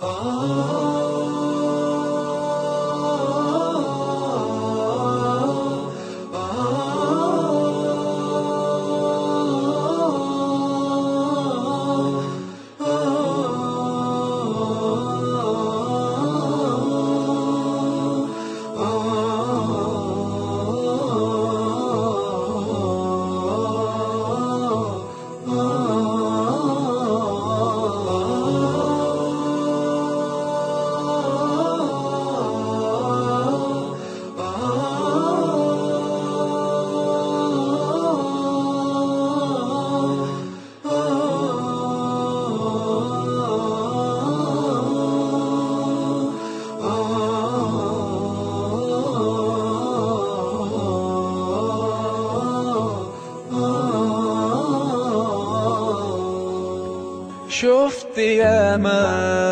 شفت ياما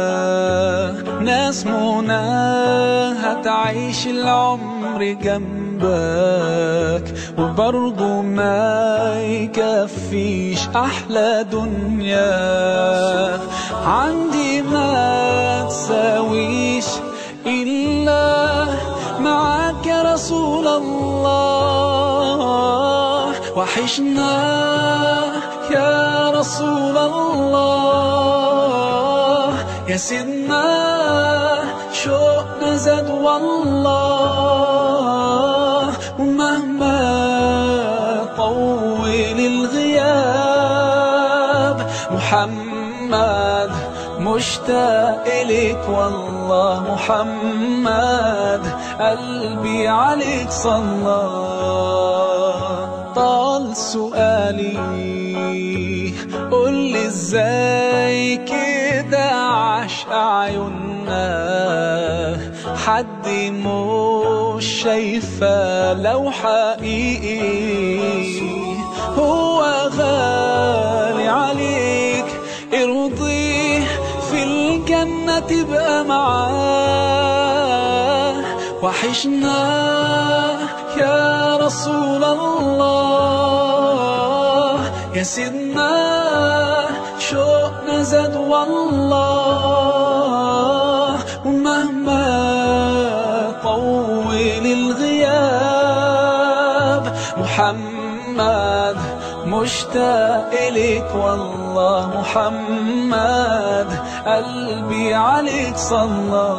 ناس مناها تعيش العمر جنبك وبرضه ما يكفيش أحلى دنيا عندي ما تساويش إلا معاك يا رسول الله وحشنا يا رسول الله يا سيدنا شوقنا زاد والله ومهما طول الغياب محمد مشتاق إليك والله محمد قلبي عليك صلى طال سؤالي قول لي ازاي كده عاش عيوننا حد مش شايفه لو حقيقي هو غالي عليك ارضيه في الجنة تبقى معاه وحشنا يا رسول الله يا سيدنا شوقنا زاد والله ومهما طول الغياب محمد مشتاق إليك والله محمد قلبي عليك صلى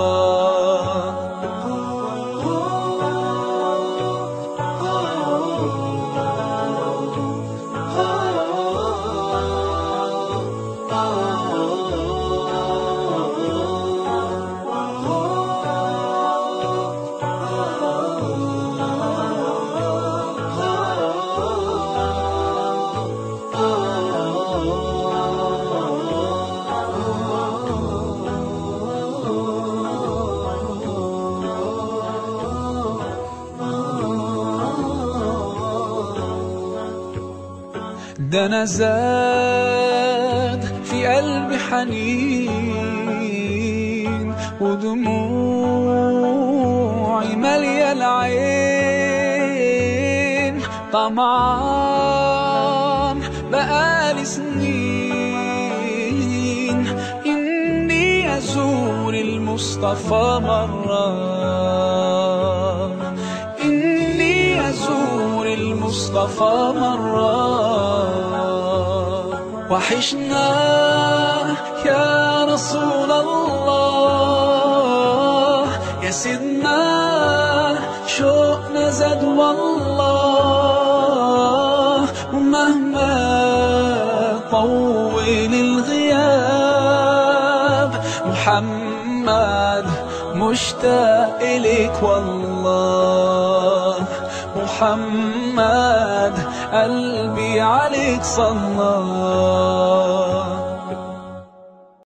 ده انا زاد في قلبي حنين ودموعي مالية العين طمعان بقالي سنين إني أزور المصطفى مرة إني أزور المصطفى مرة وحشنا يا رسول الله يا سيدنا شوقنا زاد والله ومهما طول الغياب محمد مشتاق إليك والله محمد قلبي عليك صلى